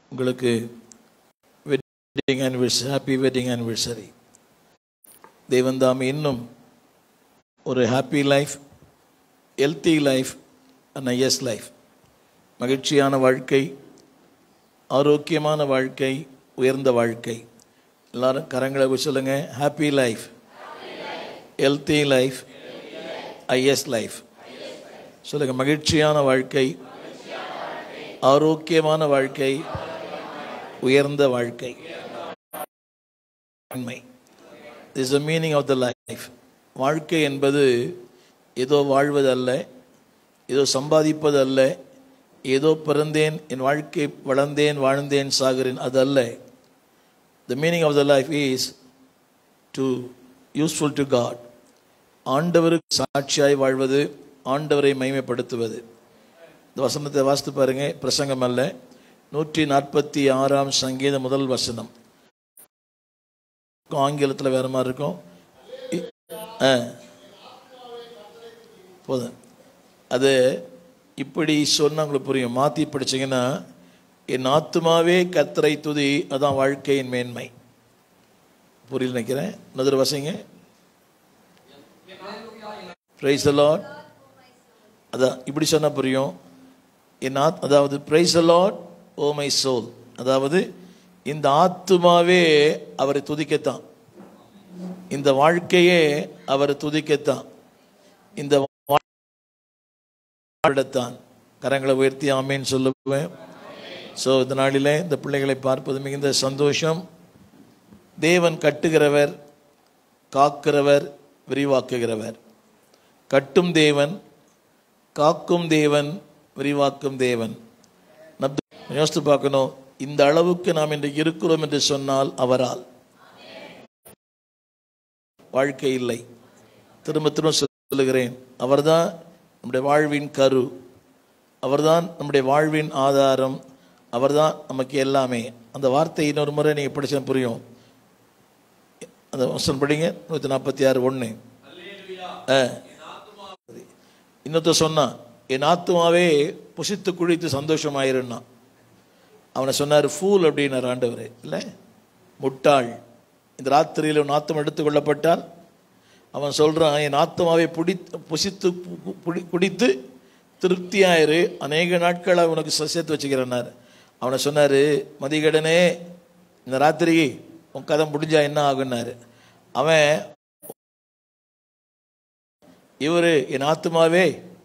உங்களுக்கு wedding anniversary happy wedding anniversary தேவன் தாமே இன்னும் ஒரு happy life healthy life and எஸ் லைஃப் மகிழ்ச்சியான வாழ்க்கை ஆரோக்கியமான வாழ்க்கை உயர்ந்த வாழ்க்கை எல்லாரும் கரங்களை வச்சு சொல்லுங்க ஹாப்பி லைஃப் ஹெல்த்தி லைஃப் ஐஎஸ் லைஃப் சொல்லுங்க மகிழ்ச்சியான வாழ்க்கை ஆரோக்கியமான வாழ்க்கை உயர்ந்த வாழ்க்கை உண்மை is the meaning of the life வாழ்க்கை என்பது ஏதோ வாழ்வது அல்ல ஏதோ சம்பாதிப்பது அல்ல ஏதோ பிறந்தேன் என் வாழ்க்கை வளர்ந்தேன் வாழ்ந்தேன் சாகிறேன் அது அல்ல the meaning of the life is to useful to God ஆண்டவருக்கு சாட்சியாய் வாழ்வது ஆண்டவரை மைமைப்படுத்துவது இந்த வசனத்தை வாசித்து பாருங்க பிரசங்கம் அல்ல நூற்றி நாற்பத்தி ஆறாம் சங்கீத முதல் வசனம் ஆங்கிலத்தில் வேற மாதிரி இருக்கும் இ- ஆ. போதும் அது இப்படி சொன்னா உங்களுக்கு புரியும் மாற்றி படிச்சீங்கன்னா என் ஆத்துமாவே கத்தரை துதி அதான் வாழ்க்கையின் மேன்மை புரியல நினைக்கிறேன் இன்னொரு வசங்க பிரைஸ் லார்ட் அதான் இப்படி சொன்னா புரியும் என் ஆத் அதாவது praise Lord oh my soul அதாவது இந்த ஆத்துமாவே அவரை துதிக்கத்தான் இந்த வாழ்க்கையே அவரை துதிக்கத்தான் இந்த வாழ்டத்தான் கரங்களை உயர்த்தி ஆமேன்னு சொல்லுவேன் ஸோ இந்த நாளிலே இந்த பிள்ளைகளை பார்ப்பது மிகுந்த சந்தோஷம் தேவன் கட்டுகிறவர் காக்கிறவர் விரிவாக்குகிறவர் கட்டும் தேவன் காக்கும் தேவன் விரிவாக்கும் தேவன் நப் யோசித்து பார்க்கணும் இந்த அளவுக்கு நாம் இன்றைக்கு இருக்கிறோம் என்று சொன்னால் அவரால் வாழ்க்கை இல்லை திரும்ப திரும்ப சொல்லுகிறேன் அவர்தான் நம்முடைய வாழ்வின் கரு அவர்தான் நம்முடைய வாழ்வின் ஆதாரம் அவர்தான் நமக்கு எல்லாமே அந்த வார்த்தை இன்னொரு முறை நீங்கள் படிச்சா புரியும் அந்த வசனம் படிங்க நூற்றி நாற்பத்தி ஆறு ஒன்று இன்னொருத்த சொன்னான் என் ஆத்துமாவே புசித்து குழித்து சந்தோஷமாயிருன்னா அவனை சொன்னார் ஃபூல் அப்படின்னார் ஆண்டவர் இல்லை முட்டாள் இந்த ராத்திரியில் உன் ஆத்தம் எடுத்து கொள்ளப்பட்டால் அவன் சொல்றான் என் ஆத்மாவை புடி புசித்து பு- புடி- குடித்து திருப்தியாயிரு அநேக நாட்கள் உனக்கு ச- சேர்த்து வச்சுக்கிறேன்னார் அவனை சொன்னார் மதிகடனே இந்த ராத்திரி உன் கதை முடிஞ்சா என்ன ஆகுன்னாரு அவன் இவரு என் ஆத்மாவே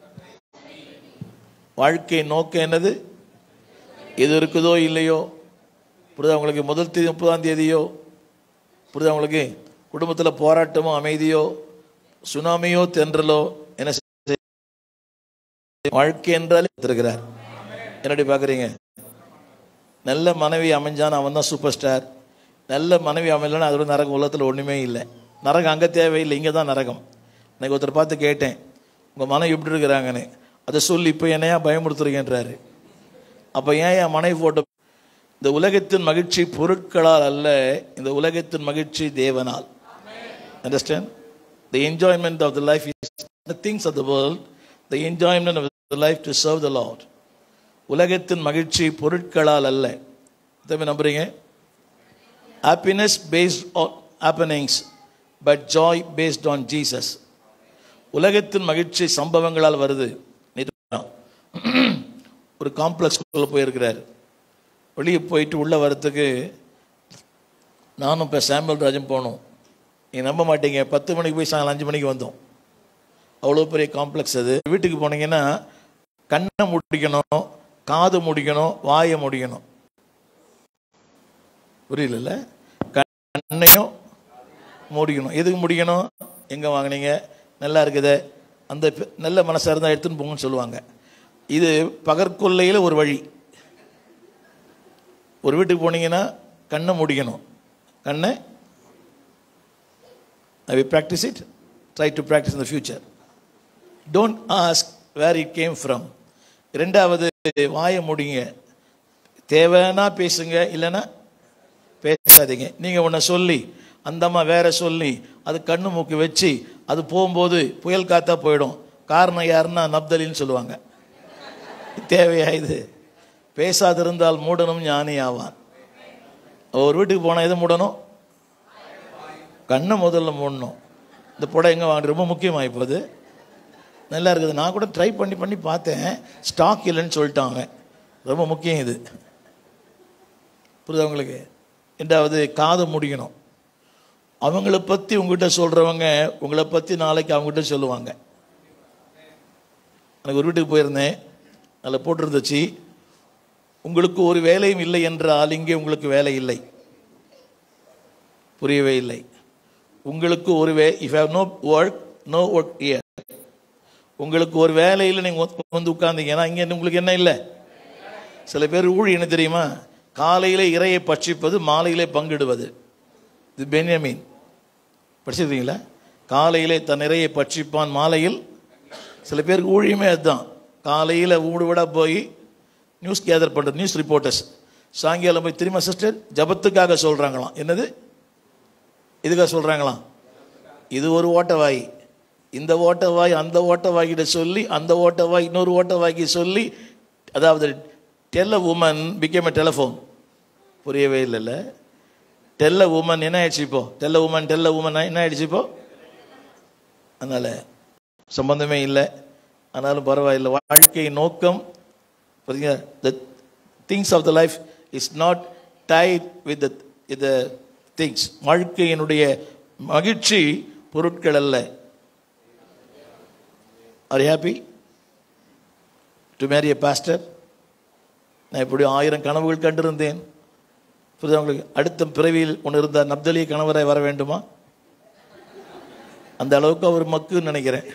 வாழ்க்கை நோக்கம் என்னது எது இருக்குதோ இல்லையோ புரியுதா உங்களுக்கு முதல் தேதி முப்பதாம் தேதியோ புரியுதா உங்களுக்கு குடும்பத்தில் போராட்டமோ அமைதியோ சுனாமியோ தென்றலோ என்ன செய்ய- வாழ்க்கை என்றாலே இருக்கிறார் என்னடி பார்க்குறீங்க நல்ல மனைவி அமைஞ்சான் அவன் தான் சூப்பர் ஸ்டார் நல்ல மனைவி அமையலன்னா அதோட நரகம் உலகத்தில் ஒன்றுமே இல்லை நரகம் அங்கே தேவையில்லை இங்கே தான் நரகம் எனக்கு ஒருத்தர் பார்த்து கேட்டேன் உங்கள் மனைவி எப்படி இருக்கிறாங்கன்னு அதை சொல்லி இப்போ என்னையா பயமுறுத்துறீங்கன்றாரு அப்போ ஏன் என் மனைவி போட்டோ இந்த உலகத்தின் மகிழ்ச்சி பொருட்களால் அல்ல இந்த உலகத்தின் மகிழ்ச்சி தேவனால் understand the enjoyment of the life is the things of the world the enjoyment of the life to serve the Lord உலகத்தின் மகிழ்ச்சி பொருட்களால் அல்ல திரும்பி நம்புறீங்க happiness based on happenings but joy based on Jesus உலகத்தின் மகிழ்ச்சி சம்பவங்களால் வருது நேத்து ஒரு காம்ப்ளெக்ஸ்குள்ளே போயிருக்கிறார் வெளியே போயிட்டு உள்ளே வரத்துக்கு நானும் இப்போ சாம்பல் ராஜன் போனோம் நீங்கள் நம்ப மாட்டீங்க பத்து மணிக்கு போய் சாயங்காலம் அஞ்சு மணிக்கு வந்தோம் அவ்வளோ பெரிய காம்ப்ளெக்ஸ் அது வீட்டுக்கு போனீங்கன்னா கண்ணை முடிக்கணும் காது முடிக்கணும் வாயை முடிக்கணும் புரியல கண்ணையும் முடிக்கணும் எதுக்கு முடிக்கணும் எங்கே வாங்குனீங்க நல்லா இருக்குதே அந்த பெ- நல்ல மனசாக இருந்தால் எடுத்துன்னு போங்கன்னு சொல்லுவாங்க இது பகற்கொள்ளையில் ஒரு வழி ஒரு வீட்டுக்கு போனீங்கன்னா கண்ணை முடிக்கணும் கண்ணை I will practise it try to practise in the future don't ask where it came from ரெண்டாவது வாயை முடிங்க தேவைன்னா பேசுங்க இல்லைன்னா பேசாதீங்க நீங்கள் ஒன்றை சொல்லி அந்த அம்மா வேற சொல்லி அது கண்ணு மூக்கு வச்சு அது போகும்போது புயல் காத்தா போயிடும் காரணம் யாருன்னா நப்தலின்னு சொல்லுவாங்க தேவையா இது பேசாதிருந்தால் மூடனும் ஞானி ஆவான் ஒரு வீட்டுக்கு போனால் எது மூடணும் கண்ணை முதல்ல மூடணும் இந்த புடவை எங்கே வாங்க ரொம்ப முக்கியமாக இப்போ அது நல்லா இருக்குது நான் கூட ட்ரை பண்ணி பண்ணி பார்த்தேன் ஸ்டாக் இல்லைன்னு சொல்லிட்டான் அவன் ரொம்ப முக்கியம் இது புரியுதா உங்களுக்கு ரெண்டாவது காது முடிக்கணும் அவங்கள பற்றி உங்ககிட்ட சொல்கிறவங்க உங்களை பற்றி நாளைக்கு அவங்ககிட்ட சொல்லுவாங்க எனக்கு ஒரு வீட்டுக்கு போயிருந்தேன் அதில் போட்டிருந்துச்சு உங்களுக்கு ஒரு வேலையும் இல்லை என்றால் இங்கே உங்களுக்கு வேலை இல்லை புரியவே இல்லை உங்களுக்கு ஒரு way if how no work no work year உங்களுக்கு ஒரு வேலையில் நீங்கள் வந்து உட்கார்ந்தீங்கன்னா இங்கே உங்களுக்கு என்ன இல்லை சில பேர் ஊழி என்ன தெரியுமா காலையிலே இறையை பட்சிப்பது மாலையிலே பங்கிடுவது இது பென்யமீன் படிச்சிருக்கீங்களா காலையிலே தன் இறையை பட்சிப்பான் மாலையில் சில பேருக்கு ஊழியமே அதுதான் காலையில் ஊடு விட போய் நியூஸ் கேதர் பண்ணுறது நியூஸ் ரிப்போர்ட்டர்ஸ் சாயங்காலம் போய் திரும்ப சிஸ்டர் ஜபத்துக்காக சொல்கிறாங்களாம் என்னது இதுக்காக சொல்கிறாங்களாம் இது ஒரு ஓட்டவாய் இந்த ஓட்டவாய் அந்த ஓட்டவாய்கிட்ட சொல்லி அந்த ஓட்டவாய் இன்னொரு ஓட்டவாய்க்கு சொல்லி அதாவது tell a woman become a telephone புரியவே இல்லைல்ல டெல்ல உமன் என்ன ஆயிடுச்சு இப்போ டெல்ல உமன் டெல்ல உமன் என்ன ஆயிடுச்சு இப்போ அதனால் சம்பந்தமே இல்லை ஆனாலும் பரவாயில்லை வாழ்க்கையின் நோக்கம் புரியுங்க the things of the life is not tied with the things வாழ்க்கையினுடைய மகிழ்ச்சி பொருட்கள் அல்ல are happy to marry a pastor நான் இப்படி ஆயிரம் கனவுகள் கண்டிருந்தேன் புரியுதா உங்களுக்கு அடுத்த பிறவியில் ஒன்று இருந்த நப்தலிய கணவரை வர வேண்டுமா அந்த அளவுக்கு அவர் மக்குன்னு நினைக்கிறேன்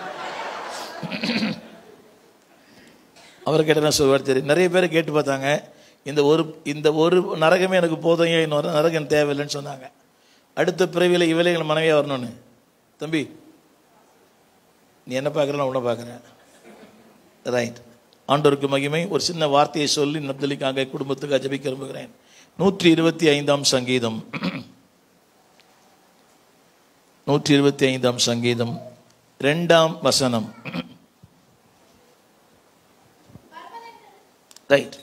அவர் கேட்ட சொல்வார் சரி நிறைய பேர் கேட்டு பார்த்தாங்க இந்த ஒரு இந்த ஒரு நரகமே எனக்கு போதும் ஏன் இன்னொரு நரகம் தேவையில்லைன்னு சொன்னாங்க அடுத்த பிறவியில் இவளே எங்கள் மனைவியாக வரணும்னு தம்பி நீ என்ன பார்க்குற நான் உன்னை பார்க்குறேன் ரைட் ஆண்டோருக்கு மகிமை ஒரு சின்ன வார்த்தையை சொல்லி நப்தலிக்காக குடும்பத்துக்கு ஜபிக்க விரும்புகிறேன் நூற்றி இருபத்தி ஐந்தாம் சங்கீதம் நூற்றி இருபத்தி ஐந்தாம் சங்கீதம் ரெண்டாம் வசனம் ரைட்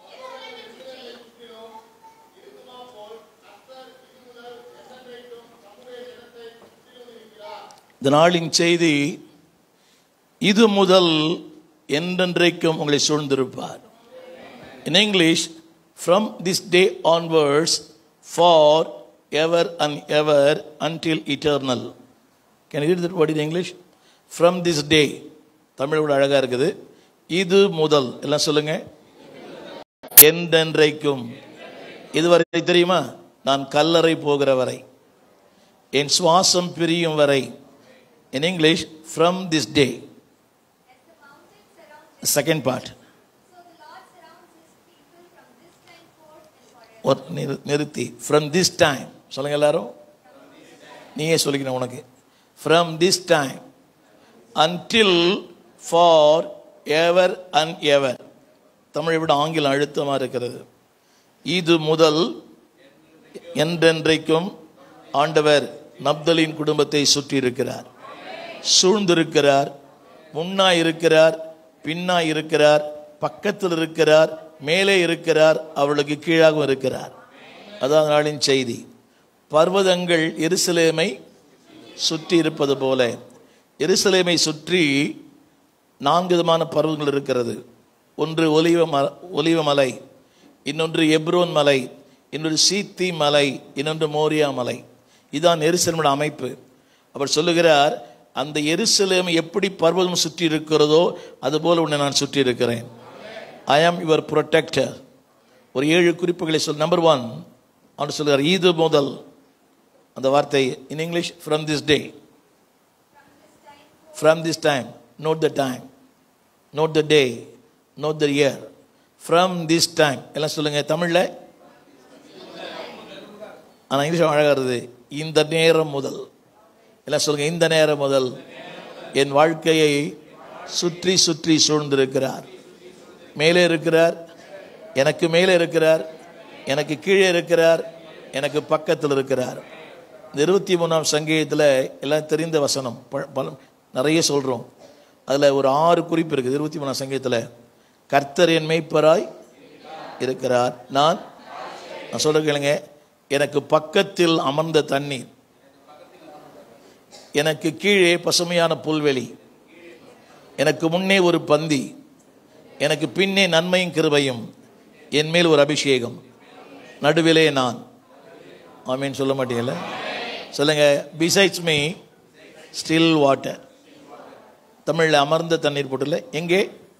இந்த நாளின் செய்தி இது முதல் என்றென்றைக்கும் உங்களை சூழ்ந்திருப்பார் in English from this day onwards for ever and ever until eternal can read that what in English from this day Tamil கூட அழகாக இருக்குது இது முதல் எல்லாம் சொல்லுங்க என்றென்றைக்கும் இதுவரை தெரியுமா நான் கல்லறை போகிற வரை என் சுவாசம் பிரியும் வரை in English from this day second part ஒரு நிறு நிறுத்தி ஃப்ரம் திஸ் டைம் சொல்லுங்க எல்லாரும் நீயே சொல்லிக்கணும் உனக்கு from this time until for ever and ever தமிழை விட ஆங்கிலம் அழுத்தமாக இருக்கிறது இது முதல் என்றென்றைக்கும் ஆண்டவர் நப்தலின் குடும்பத்தை சுற்றி இருக்கிறார் சூழ்ந்திருக்கிறார் முன்னாய் இருக்கிறார் பின்னாய் இருக்கிறார் பக்கத்தில் இருக்கிறார் மேலே இருக்கிறார் அவளுக்கு கீழாகவும் இருக்கிறார் அதான் நாளின் செய்தி பர்வதங்கள் எருசலேமை சுற்றி இருப்பது போல எருசலேமை சுற்றி நான்கு விதமான பர்வதங்கள் இருக்கிறது ஒன்று ஒலிவ ம ஒலிவ மலை இன்னொன்று எப்ரோன் மலை இன்னொரு சீத்தி மலை இன்னொன்று மோரியா மலை இதுதான் எருசலேமோட அமைப்பு அவர் சொல்லுகிறார் அந்த எருசலேம் எப்படி பர்வதம் சுற்றி இருக்கிறதோ அதுபோல உன்னை நான் சுற்றி இருக்கிறேன் ஐ ஆம் யுவர் ப்ரொடெக்டர் ஒரு ஏழு குறிப்புகளை சொல் நம்பர் ஒன் அவர் சொல்லுகிறார் இது முதல் அந்த வார்த்தை in English from this day from this time note the time note the day note the year from this time எல்லாம் சொல்லுங்க தமிழில் ஆனால் இங்கிலீஷ் அழகாக இருக்குது இந்த நேரம் முதல் எல்லாம் சொல்லுங்க இந்த நேரம் முதல் என் வாழ்க்கையை சுற்றி சுற்றி சூழ்ந்திருக்கிறார் மேலே இருக்கிறார் எனக்கு மேலே இருக்கிறார் எனக்கு கீழே இருக்கிறார் எனக்கு பக்கத்தில் இருக்கிறார் இந்த இருபத்தி மூணாம் சங்கீதத்தில் எல்லாம் தெரிந்த வசனம் ப- பல- நிறைய சொல்கிறோம் அதில் ஒரு ஆறு குறிப்பு இருக்குது இருபத்தி மூணாம் சங்கீதத்தில் கர்த்தர் என் மெய்ப்பராய் இருக்கிறார் நான் நான் சொல்ற கேளுங்க எனக்கு பக்கத்தில் அமர்ந்த தண்ணீர் எனக்கு கீழே பசுமையான புல்வெளி எனக்கு முன்னே ஒரு பந்தி எனக்கு பின்னே நன்மையும் கிருபையும் என் மேல் ஒரு அபிஷேகம் நடுவிலே நான் ஆமீன் சொல்ல மாட்டீங்கல்ல சொல்லுங்க பிசைட்ஸ் மீ ஸ்டில் வாட்டர் தமிழில் அமர்ந்த தண்ணீர் போட்டுல எங்கே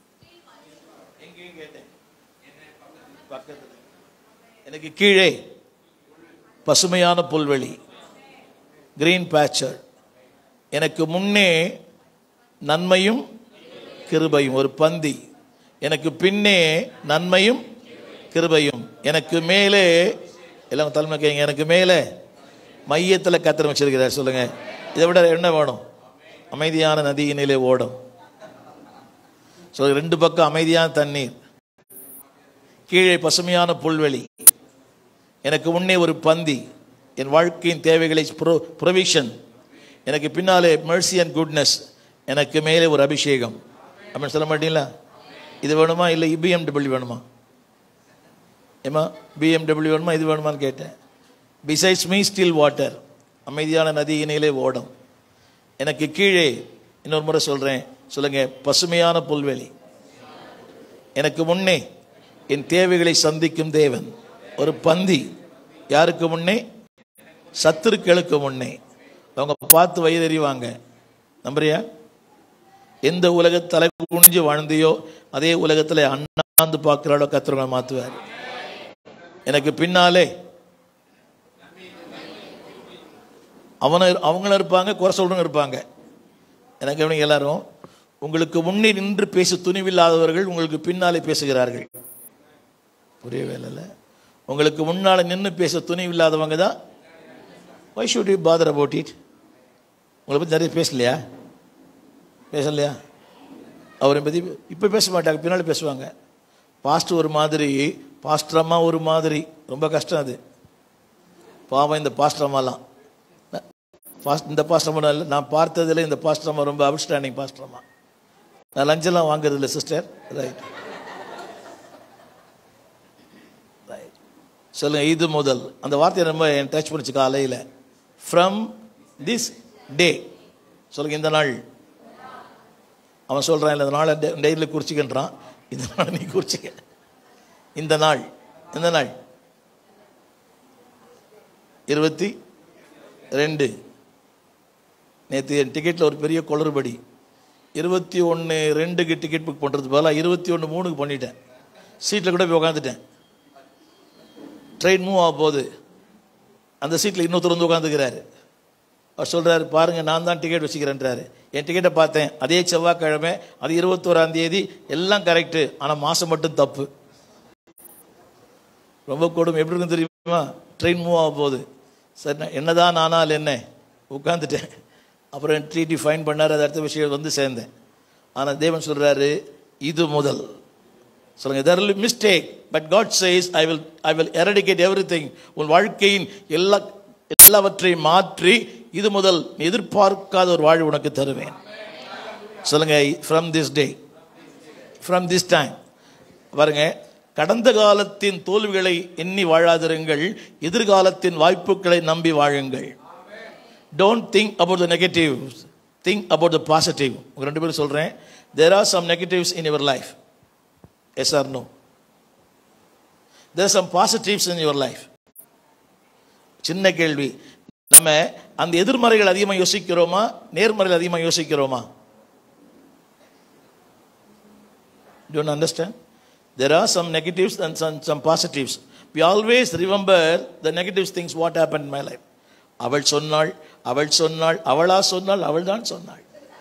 பக்கத்துல. எனக்கு கீழே பசுமையான புல்வெளி கிரீன் பேச்சர் எனக்கு முன்னே நன்மையும் கிருபையும் ஒரு பந்தி எனக்கு பின்னே நன்மையும் கிருபையும் எனக்கு மேலே எல்லாம் தலைமை கேங்க எனக்கு மேலே மையத்தில் கத்திரம் வச்சிருக்கிறார் சொல்லுங்க இதை விட என்ன வேணும் அமைதியான நதியினிலே ஓடும் ஸோ ரெண்டு பக்கம் அமைதியான தண்ணீர் கீழே பசுமையான புல்வெளி எனக்கு முன்னே ஒரு பந்தி என் வாழ்க்கையின் தேவைகளை ப்ரொவிஷன் எனக்கு பின்னாலே மெர்சி அண்ட் குட்னஸ் எனக்கு மேலே ஒரு அபிஷேகம் அப்படின்னு சொல்ல மாட்டீங்களா இது வேணுமா இல்லை பிஎம்டபிள்யூ வேணுமா ஏமா பிஎம்டபிள்யூ வேணுமா இது வேணுமான்னு கேட்டேன் பிசைட்ஸ் மீ ஸ்டில் வாட்டர் அமைதியான நதியினிலே ஓடும் எனக்கு கீழே இன்னொரு முறை சொல்கிறேன் சொல்லுங்க பசுமையான புல்வெளி எனக்கு முன்னே என் தேவைகளை சந்திக்கும் தேவன் ஒரு பந்தி யாருக்கு முன்னே சத்துருக்களுக்கு முன்னே அவங்க பார்த்து வயதறிவாங்க நம்புறியா எந்த உலக தலை குனிஞ்சு வாழ்ந்தியோ அதே உலகத்தில் அண்ணாந்து பார்க்கிறாளோ கத்திரங்களை மாற்றுவார் எனக்கு பின்னாலே அவன அவங்களும் இருப்பாங்க குறை சொல்றவங்க இருப்பாங்க எனக்கு எப்படி எல்லாரும் உங்களுக்கு முன்னே நின்று பேச துணிவில்லாதவர்கள் உங்களுக்கு பின்னாலே பேசுகிறார்கள் புரியவே இல்லைல்ல உங்களுக்கு முன்னால் நின்று பேச துணிவில்லாதவங்க தான் why should you bother about it உங்களை பற்றி நிறைய பேசலையா பேசலையா அவரை பற்றி இப்போ பேச மாட்டாங்க பின்னாடி பேசுவாங்க பாஸ்ட் ஒரு மாதிரி பாஸ்டர் அம்மா ஒரு மாதிரி ரொம்ப கஷ்டம் அது பாவம் இந்த பாஸ்டர் அம்மாலாம் பாஸ்ட் இந்த பாஸ்டர் அம்மா இல்லை நான் பார்த்ததில் இந்த பாஸ்டர் அம்மா ரொம்ப அவுட்ஸ்டாண்டிங் பாஸ்டர் அம்மா நான் லஞ்செல்லாம் வாங்குறது இல்லை சிஸ்டர் ரைட் ரைட் சொல்லுங்க இது முதல் அந்த வார்த்தையை ரொம்ப டச் பண்ணிச்சு காலையில் ஃப்ரம் திஸ் டே சொல்லுங்க இந்த நாள் அவன் சொல்கிறான் இல்லை இந்த நாளை டெய்லியில் குறிச்சிக்கின்றான் இந்த நாள் நீ குறிச்சிக்க இந்த நாள் இந்த நாள் இருபத்தி ரெண்டு நேற்று என் டிக்கெட்டில் ஒரு பெரிய குளறுபடி இருபத்தி ஒன்று ரெண்டுக்கு டிக்கெட் புக் பண்ணுறது பதிலாக இருபத்தி ஒன்று மூணுக்கு பண்ணிட்டேன் சீட்டில் கூட போய் உட்காந்துட்டேன் ட்ரெயின் மூவ் ஆக போகுது அந்த சீட்டில் இன்னொருத்தர் வந்து உட்காந்துக்கிறாரு அவர் சொல்கிறாரு பாருங்கள் நான் தான் டிக்கெட் வச்சுக்கிறேன்றாரு என் டிக்கெட்டை பார்த்தேன் அதே செவ்வாய்க்கிழமை அது இருபத்தோராம் தேதி எல்லாம் கரெக்டு ஆனால் மாதம் மட்டும் தப்பு ரொம்ப கொடுமை எப்படி இருக்குன்னு தெரியுமா ட்ரெயின் மூவ் ஆக போகுது சரி நான் என்னதான் நானால் என்ன உட்காந்துட்டேன் அப்புறம் டிடி ஃபைன் பண்ணார் அது அடுத்த விஷயம் வந்து சேர்ந்தேன் ஆனால் தேவன் சொல்கிறாரு இது முதல் சொல்லுங்க their mistake but God says I will I will eradicate everything உன் வாழ்க்கையின் எல்லா எல்லாவற்றையும் மாற்றி இது முதல் நீ எதிர்பார்க்காத ஒரு வாழ்வு உனக்கு தருவேன் சொல்லுங்க from this day from this time பாருங்க கடந்த காலத்தின் தோல்விகளை எண்ணி வாழாதிருங்கள் எதிர்காலத்தின் வாய்ப்புகளை நம்பி வாழுங்கள் don't think about the negative think about the positive உங்க ரெண்டு பேரும் சொல்றேன் there are some negatives in your life yes or no there some positives in your life சின்ன கேள்வி நம்ம அந்த எதிர்மறைகள் அதிகமாக யோசிக்கிறோமா நேர்மறைகள் அதிகமாக யோசிக்கிறோமா don't understand there are some negatives and some, some positives. We always remember the negative things what happened in my life. அவள் சொன்னாள் அவள் சொன்னாள் அவளா சொன்னாள் அவள் தான் சொன்னாள்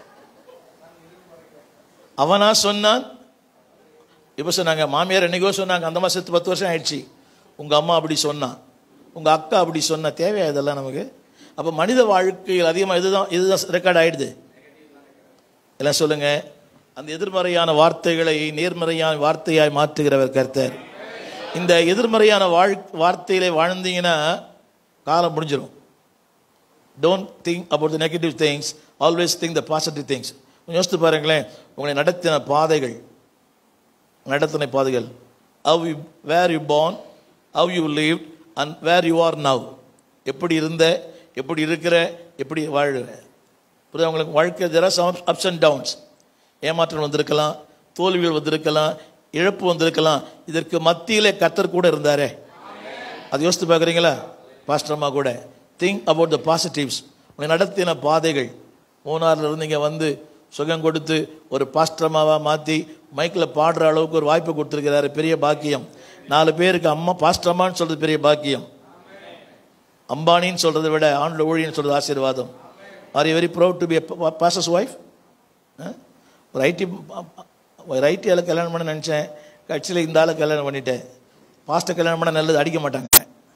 அவனா சொன்னான் இப்போ சொன்னாங்க மாமியார் என்னைக்கோ சொன்னாங்க அந்த மாதிரி செத்து பத்து வருஷம் ஆயிடுச்சு உங்கள் அம்மா அப்படி சொன்னான் உங்கள் அக்கா அப்படி சொன்ன தேவையா இதெல்லாம் நமக்கு அப்போ மனித வாழ்க்கையில் அதிகமாக இதுதான் இதுதான் ரெக்கார்ட் ஆயிடுது எல்லாம் சொல்லுங்கள் அந்த எதிர்மறையான வார்த்தைகளை நேர்மறையான வார்த்தையாய் மாற்றுகிறவர் கர்த்தர் இந்த எதிர்மறையான வாழ் வார்த்தையிலே வாழ்ந்தீங்கன்னா காலம் முடிஞ்சிடும் don't think about the negative things always think the positive things யோசித்து பாருங்களேன் உங்களை நடத்தின பாதைகள் நடத்தின பாதைகள் how you where you born how you lived and where you are now எப்படி இருந்த எப்படி இருக்கிற எப்படி வாழ்கிற புரியுதா உங்களுக்கு வாழ்க்கை ஜெரா அப்ஸ் அண்ட் டவுன்ஸ் ஏமாற்றம் வந்திருக்கலாம் தோல்விகள் வந்திருக்கலாம் இழப்பு வந்திருக்கலாம் இதற்கு மத்தியிலே கத்தர் கூட இருந்தாரே அது யோசித்து பார்க்குறீங்களா பாஸ்டர்மா கூட திங்க் அபவுட் த பாசிட்டிவ்ஸ் உங்களை நடத்தின பாதைகள் மூணாறுல இருந்து இங்கே வந்து சுகம் கொடுத்து ஒரு பாஸ்டர்மாவாக மாற்றி மைக்கில் பாடுற அளவுக்கு ஒரு வாய்ப்பு கொடுத்துருக்கிறாரு பெரிய பாக்கியம் நாலு பேருக்கு அம்மா பாஸ்டர்மான்னு சொல்கிறது பெரிய பாக்கியம் அம்பானின்னு சொல்கிறத விட ஆண்டில் ஊழியன்னு சொல்கிறது ஆசீர்வாதம் are you very proud to be pastor's wife ஒரு ஐடி ஒரு ஐடியாவில் கல்யாணம் பண்ண நினச்சேன் கட்சியில் இந்த ஆளை கல்யாணம் பண்ணிட்டேன் பாஸ்டர் கல்யாணம் பண்ண நல்லது அடிக்க மாட்டாங்க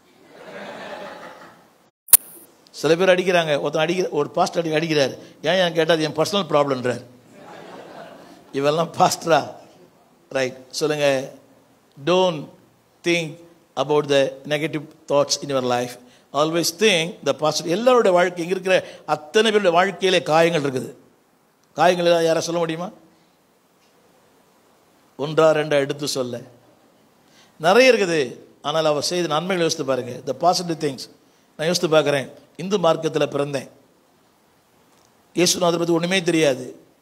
சில பேர் அடிக்கிறாங்க ஒருத்தன் அடிக்கிற ஒரு பாஸ்டர் அடி அடிக்கிறார் ஏன் ஏன் கேட்டால் அது என் பர்சனல் ப்ராப்ளம்ன்றார் இவெல்லாம் பாஸ்டரா ரைட் சொல்லுங்க don't think about the negative thoughts in your life always think the positive எல்லாரோட வாழ்க்கை இங்கே இருக்கிற அத்தனை பேருடைய வாழ்க்கையிலே காயங்கள் இருக்குது காயங்கள் ஏதாவது யாரை சொல்ல முடியுமா ஒன்றா ரெண்டா எடுத்து சொல்ல நிறைய இருக்குது ஆனால் அவர் செய்த நன்மைகளை யோசித்து பாருங்க த பாசிட்டிவ் திங்ஸ் நான் யோசித்து பார்க்குறேன் இந்து மார்க்கத்தில் பிறந்தேன் இயேசுநாதர் பற்றி ஒன்றுமே தெரியாது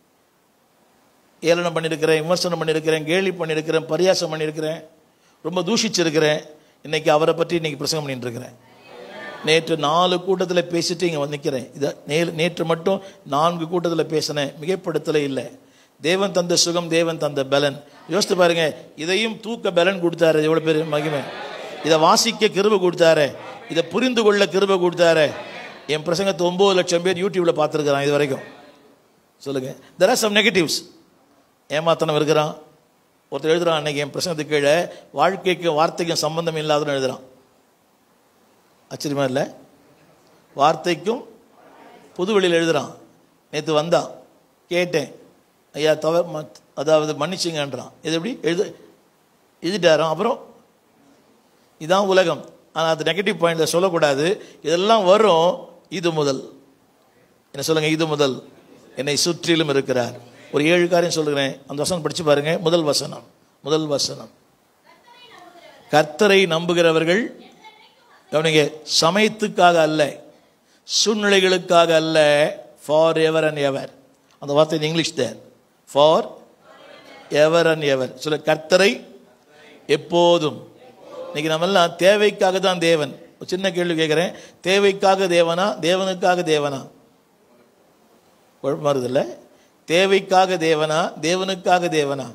ஏளனம் பண்ணியிருக்கிறேன் விமர்சனம் பண்ணியிருக்கிறேன் கேலி பண்ணியிருக்கிறேன் பரியாசம் பண்ணியிருக்கிறேன் ரொம்ப தூஷிச்சிருக்கிறேன் இன்னைக்கு அவரை பற்றி இன்னைக்கு பிரசங்கம் பண்ணிட்டு இருக்கிறேன் நேற்று நாலு கூட்டத்தில் பேசிட்டு இங்கே வந்து நிற்கிறேன் இதை நே நேற்று மட்டும் நான்கு கூட்டத்தில் பேசினேன் மிகைப்படுத்தலே இல்லை தேவன் தந்த சுகம் தேவன் தந்த பலன் யோசித்து பாருங்க இதையும் தூக்க பலன் கொடுத்தாரு எவ்வளோ பேர் மகிமை இதை வாசிக்க கிருபை கொடுத்தாரு இதை புரிந்து கொள்ள கிருபை கொடுத்தாரு என் பிரசங்கத்தை ஒம்பது லட்சம் பேர் யூடியூப்ல பார்த்துருக்குறான் இது வரைக்கும் சொல்லுங்க தெர் ஆர் சம் நெகட்டிவ்ஸ் ஏமாத்தனம் இருக்கிறான் ஒருத்தர் எழுதுறான் அன்னைக்கு என் பிரசங்கத்துக்கு கீழே வாழ்க்கைக்கும் வார்த்தைக்கும் சம்பந்தம் இல்லாதன்னு எழுதுறான் ஆச்சரியமா இல்லை வார்த்தைக்கும் புதுவெளியில் எழுதுறான் நேற்று வந்தான் கேட்டேன் ஐயா தவ ம- அதாவது மன்னிச்சுங்கன்றான் இது எப்படி எழுது எழுதிட்டாராம் அப்புறம் இதான் உலகம் ஆனால் அது நெகட்டிவ் பாயிண்ட்ல சொல்லக்கூடாது இதெல்லாம் வரும் இது முதல் என்ன சொல்லுங்க இது முதல் என்னை சுற்றிலும் இருக்கிறார் ஒரு ஏழு காரியம் சொல்லுகிறேன் அந்த வசனம் படிச்சு பாருங்க முதல் வசனம் முதல் வசனம் கர்த்தரை நம்புகிறவர்கள் கவனிங்க சமயத்துக்காக அல்ல சூழ்நிலைகளுக்காக அல்ல ஃபார் எவர் அண்ட் எவர் அந்த வார்த்தை English there for ever and ever சொல்ல கர்த்தரை எப்போதும் இன்னைக்கு நம்ம எல்லாம் தேவைக்காக தான் தேவன் ஒரு சின்ன கேள்வி கேட்குறேன் தேவைக்காக தேவனா தேவனுக்காக தேவனா குழப்பமா இருக்குதுல்ல தேவைக்காக தேவனா தேவனுக்காக தேவனா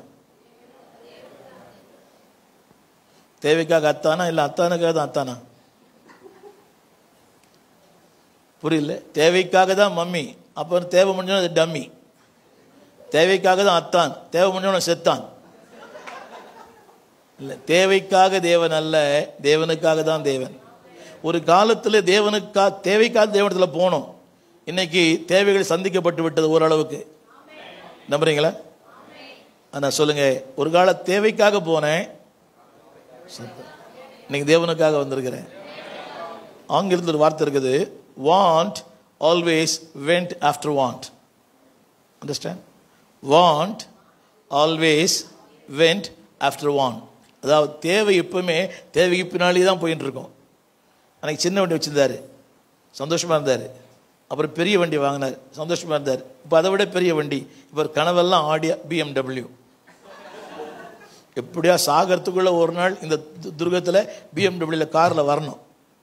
தேவைக்காக அத்தானா இல்லை அத்தானுக்காக தான் அத்தானா புரியல தேவைக்காக தான் மம்மி அப்புறம் தேவை முடிஞ்சோம் அது டம்மி தேவைக்காக தான் அத்தான் தேவை முடிஞ்சவன செத்தான் இல்லை தேவைக்காக தேவன் அல்ல தேவனுக்காக தான் தேவன் ஒரு காலத்தில் தேவனுக்கா தேவைக்காக தேவனத்தில் போனோம் இன்னைக்கு தேவைகள் சந்திக்கப்பட்டு விட்டது ஓரளவுக்கு நம்புறீங்களா ஆனால் சொல்லுங்க ஒரு கால தேவைக்காக போனேன் இன்னைக்கு தேவனுக்காக வந்திருக்கிறேன் ஆங்கிலத்தில் ஒரு வார்த்தை இருக்குது want always went after want understand want always went after want அதாவது தேவை எப்பவுமே தேவைக்கு பின்னாடி தான் போயிட்டு இருக்கோம் அன்னைக்கு சின்ன வண்டி வச்சிருந்தாரு சந்தோஷமா இருந்தார் அப்புறம் பெரிய வண்டி வாங்கினார் சந்தோஷமா இருந்தார் இப்போ அதை விட பெரிய வண்டி இப்போ கனவெல்லாம் ஆடியா பிஎம்டபிள்யூ எப்படியா சாகரத்துக்குள்ள ஒரு நாள் இந்த து- துர்கத்தில் பிஎம்டபிள்யூல காரில் வரணும்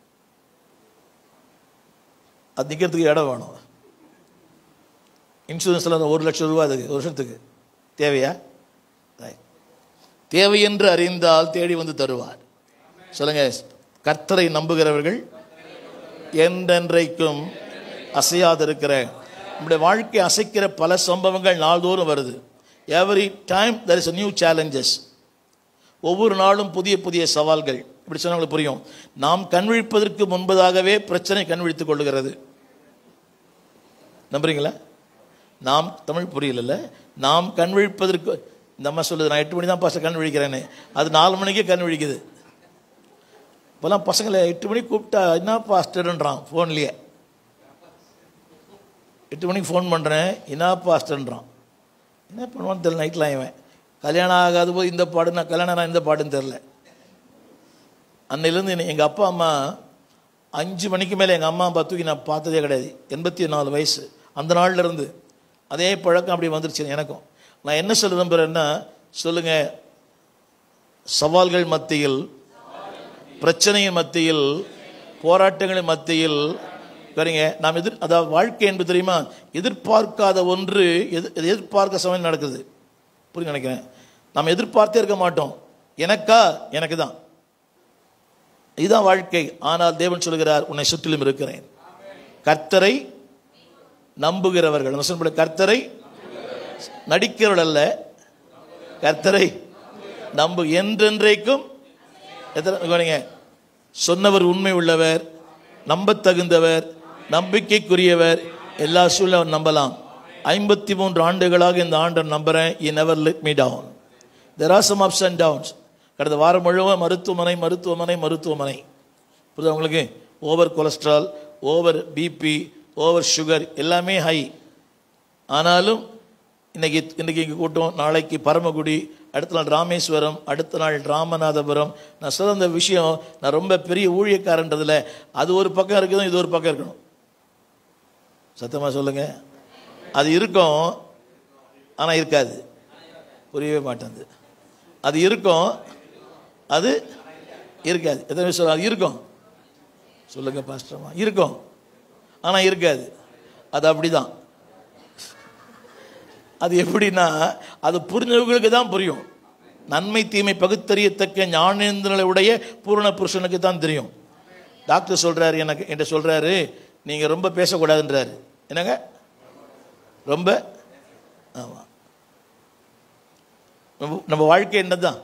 அது நிற்கிறதுக்கு இடம் வேணும் இன்சூரன்ஸில் ஒரு லட்சம் ரூபா அதுக்கு ஒரு வருஷத்துக்கு தேவையா Right. தேவை என்று அறிந்தால் தேடி வந்து தருவார் சொல்லுங்க கர்த்தரை நம்புகிறவர்கள் என்றென்றைக்கும் அசையாதிருக்கிற நம்முடைய வாழ்க்கை அசைக்கிற பல சம்பவங்கள் நாள்தோறும் வருது every time there is a new challenges ஒவ்வொரு நாளும் புதிய புதிய சவால்கள் இப்படி சொன்னா உங்களுக்கு புரியும் நாம் கண்விழிப்பதற்கு முன்பதாகவே பிரச்சனை கண்விழித்துக் கொள்ளுகிறது நம்புறீங்களா நாம் தமிழ் புரியல நாம் கண் விழிப்பதற்கு இந்த அம்மா சொல்லுது நான் எட்டு மணி தான் பசங்க கண் விழிக்கிறேன்னு அது நாலு மணிக்கே கண் விழிக்குது இப்போல்லாம் பசங்களை எட்டு மணிக்கு கூப்பிட்டா என்ன பாஸ்டர்ன்றான் ஃபோன்லேயே எட்டு மணிக்கு ஃபோன் பண்ணுறேன் என்ன பாஸ்டர்ன்றான் என்ன பண்ணுவான்னு தெரியல நைட்லாம் இவன் கல்யாணம் ஆகாத போது இந்த பாடு நான் கல்யாணம் ஆனா இந்த பாடுன்னு தெரில அன்னையிலேருந்து எங்கள் அப்பா அம்மா அஞ்சு மணிக்கு மேலே எங்கள் அம்மா அப்பா தூக்கி நான் பார்த்ததே கிடையாது எண்பத்தி நாலு வயசு அந்த நாள்ல இருந்து அதே பழக்கம் அப்படி வந்துருச்சு எனக்கும் நான் என்ன சொல்ல விரும்புகிறேன்னா சொல்லுங்க சவால்கள் மத்தியில் பிரச்சனையின் மத்தியில் போராட்டங்களின் மத்தியில் சரிங்க நாம் எதிர் அதாவது வாழ்க்கை என்பது தெரியுமா எதிர்பார்க்காத ஒன்று எதிர் எதிர்பார்க்க சமயம் நடக்குது புரிஞ்சு நினைக்கிறேன் நாம் எதிர்பார்த்தே இருக்க மாட்டோம் எனக்கா எனக்கு தான் இதுதான் வாழ்க்கை ஆனால் தேவன் சொல்கிறார் உன்னை சுற்றிலும் இருக்கிறேன் கர்த்தரை நம்புகிறவர்கள் நம்ம சொல்ல கர்த்தரை நடிக்கிறவர்கள் அல்ல கர்த்தரை நம்பு என்றென்றைக்கும் எத்தனை கவனிங்க. சொன்னவர் உண்மை உள்ளவர் நம்பத்தகுந்தவர் நம்பிக்கைக்குரியவர் எல்லா சூழ்நிலை நம்பலாம் ஐம்பத்தி மூன்று ஆண்டுகளாக இந்த ஆண்டை நம்புறேன் he never let me down there are some ups and downs கடந்த வாரம் முழுவதும் மருத்துவமனை மருத்துவமனை மருத்துவமனை புரியுதா உங்களுக்கு over cholesterol over BP over sugar எல்லாமே ஹை ஆனாலும் இன்னைக்கு இன்னைக்கு இங்கே கூட்டம் நாளைக்கு பரமக்குடி அடுத்த நாள் ராமேஸ்வரம் அடுத்த நாள் ராமநாதபுரம் நான் சொல்ல அந்த விஷயம் நான் ரொம்ப பெரிய ஊழியக்காரன்றதுல அது ஒரு பக்கம் இருக்கணும் இது ஒரு பக்கம் இருக்கணும் சத்தமாக சொல்லுங்க அது இருக்கும் ஆனால் இருக்காது புரியவே மாட்டேங்குது அது இருக்கும் அது இருக்காது எத்தனை பேர் சொல்ல அது இருக்கும் சொல்லுங்க பாஸ்டர்மா இருக்கும் ஆனால் இருக்காது அது அப்படிதான் அது எப்படின்னா அது புரிஞ்சவங்களுக்கு தான் புரியும் நன்மை தீமை பகுத்தறியத்தக்க ஞானேந்திரனை உடைய பூரண புருஷனுக்கு தான் தெரியும் டாக்டர் சொல்றாரு எனக்கு என்கிட்ட சொல்றாரு நீங்க ரொம்ப பேசக்கூடாதுன்றாரு என்னங்க ரொம்ப ஆமா நம்ம- நம்ம வாழ்க்கை என்னதான்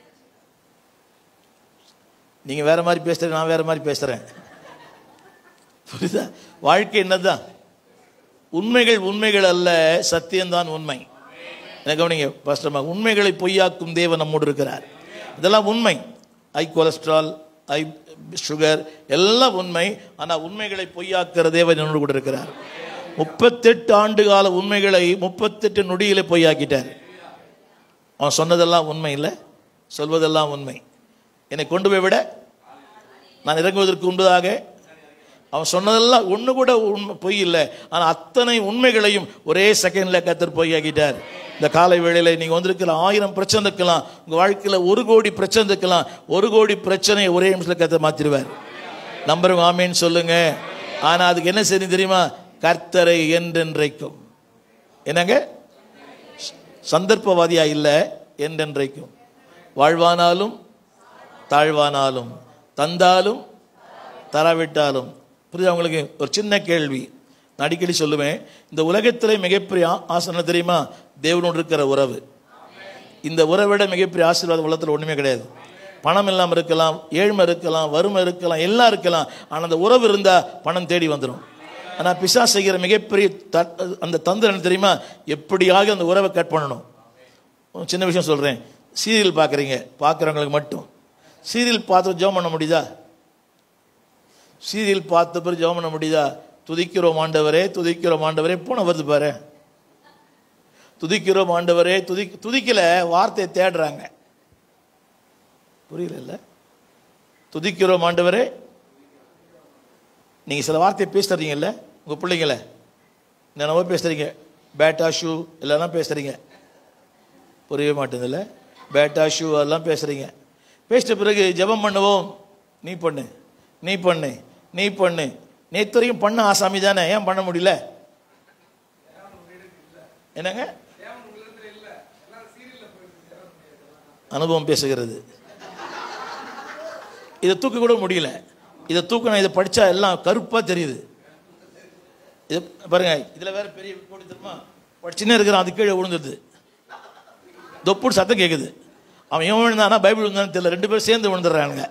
நீங்க வேற மாதிரி பேசுறீங்க நான் வேற மாதிரி பேசுறேன் புரியுதா வாழ்க்கை என்னதான் உண்மைகள் உண்மைகள் அல்ல சத்தியம்தான் உண்மை என்ன கவனிங்க பாஸ்டர்மா உண்மைகளை பொய்யாக்கும் தேவன் நம்மோடு இருக்கிறார் இதெல்லாம் உண்மை ஐ கொலஸ்ட்ரால் ஐ சுகர் எல்லாம் உண்மை ஆனால் உண்மைகளை பொய்யாக்குற தேவன் என்னோடு கூட இருக்கிறார் முப்பத்தெட்டு ஆண்டு கால உண்மைகளை முப்பத்தெட்டு நொடியிலே பொய்யாக்கிட்டார் அவன் சொன்னதெல்லாம் உண்மை இல்லை சொல்வதெல்லாம் உண்மை என்னை கொண்டு போய் விட நான் இறங்குவதற்கு முன்பதாக அவன் சொன்னதெல்லாம் ஒன்று கூட உண்மை பொய் இல்லை ஆனால் அத்தனை உண்மைகளையும் ஒரே செகண்டில் கத்தர் பொய்யாக்கிட்டார் இந்த காலை வேளையில் நீங்கள் வந்திருக்கிற ஆயிரம் பிரச்சனை இருக்கலாம் உங்கள் வாழ்க்கையில் ஒரு கோடி பிரச்சனை இருக்கலாம் ஒரு கோடி பிரச்சனையை ஒரே நிமிஷத்தில் கத்தர் மாற்றிடுவார் நம்பருங்க ஆமேன்னு சொல்லுங்க ஆனால் அதுக்கு என்ன சரி தெரியுமா கர்த்தரை என்றென்றைக்கும் என்னங்க சந்தர்ப்பவாதியா இல்லை என்றென்றைக்கும் வாழ்வானாலும் தாழ்வானாலும் தந்தாலும் தராவிட்டாலும் புரியுதா உங்களுக்கு ஒரு சின்ன கேள்வி நான் அடிக்கடி சொல்லுவேன் இந்த உலகத்திலே மிகப்பெரிய ஆ- ஆசனம் தெரியுமா தேவனோடு இருக்கிற உறவு இந்த உறவிட மிகப்பெரிய ஆசீர்வாதம் உலகத்தில் ஒன்றுமே கிடையாது பணம் இல்லாமல் இருக்கலாம் ஏழ்மை இருக்கலாம் வறுமை இருக்கலாம் எல்லாம் இருக்கலாம் ஆனால் அந்த உறவு இருந்தால் பணம் தேடி வந்துடும் ஆனால் பிசா செய்கிற மிகப்பெரிய த- அந்த தந்திரம் என்ன தெரியுமா எப்படியாக அந்த உறவை கட் பண்ணணும் ஒரு சின்ன விஷயம் சொல்கிறேன் சீரியல் பார்க்குறீங்க பார்க்குறவங்களுக்கு மட்டும் சீரியல் பார்த்து ஜெபம் பண்ண முடியுதா சீரியல் பார்த்த பிறகு ஜெபம் பண்ண முடியுதா துதிக்கிறோம் ஆண்டவரே துதிக்கிறோம் ஆண்டவரே போன வருது பாரு துதிக்கிறோம் ஆண்டவரே துதி துதிக்கல வார்த்தையை தேடுறாங்க புரியல இல்ல துதிக்கிறோம் ஆண்டவரே நீங்க சில வார்த்தையை பேசுறீங்கல்ல உங்க பிள்ளைங்கள என்னென்னவோ பேசுறீங்க பேட்டா ஷூ எல்லாம் பேசுறீங்க புரியவே மாட்டேங்குதுல்ல பேட்டா ஷூ அதெல்லாம் பேசுறீங்க பேசிட்ட பிறகு ஜெபம் பண்ணுவோம் நீ பண்ணு நீ பண்ணு நீ பண்ணு நேத்து வரைக்கும் பண்ண ஆசாமி தானே ஏன் பண்ண முடியல என்னங்க அனுபவம் பேசுகிறது இதை தூக்க கூட முடியல இதை தூக்கணும் இதை படிச்சா எல்லாம் கருப்பா தெரியுது இது பாருங்க இதுல வேற பெரிய கோடி தெரியுமா சின்ன இருக்கிறான் அது கீழே விழுந்துருது தொப்புடு சத்தம் கேட்குது அவன் இவன் விழுந்தானா பைபிள் விழுந்தான்னு தெரியல ரெண்டு பேரும் சேர்ந்து விழுந்துடுறானுங்க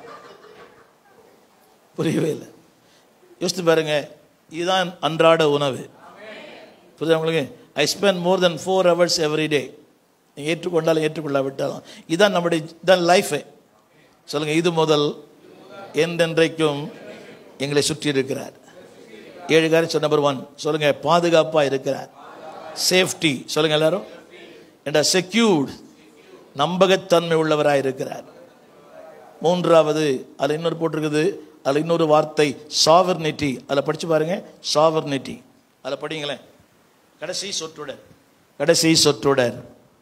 புரியவே இல்லை யோசித்து பாருங்க இதுதான் அன்றாட உணவு புரியுதா உங்களுக்கு I spend more than four hours every day நீங்கள் ஏற்றுக்கொண்டாலும் ஏற்றுக்கொள்ளாவிட்டாலும் இதான் நம்முடைய இதான் லைஃபு சொல்லுங்க இது முதல் என்றென்றைக்கும் எங்களை சுற்றி இருக்கிறார் ஏழு காரியம் நம்பர் ஒன் சொல்லுங்க பாதுகாப்பாக இருக்கிறார் சேஃப்டி சொல்லுங்க எல்லாரும் என்ற செக்யூர்ட் நம்பகத்தன்மை உள்ளவராய் இருக்கிறார் மூன்றாவது அதில் இன்னொரு போட்டிருக்குது அதில் இன்னொரு வார்த்தை சாவர்னிட்டி அதில் படிச்சு பாருங்க சாவர்னிட்டி அதில் படிங்களேன் கடைசி சொற்றொடர் கடைசி சொற்றொடர்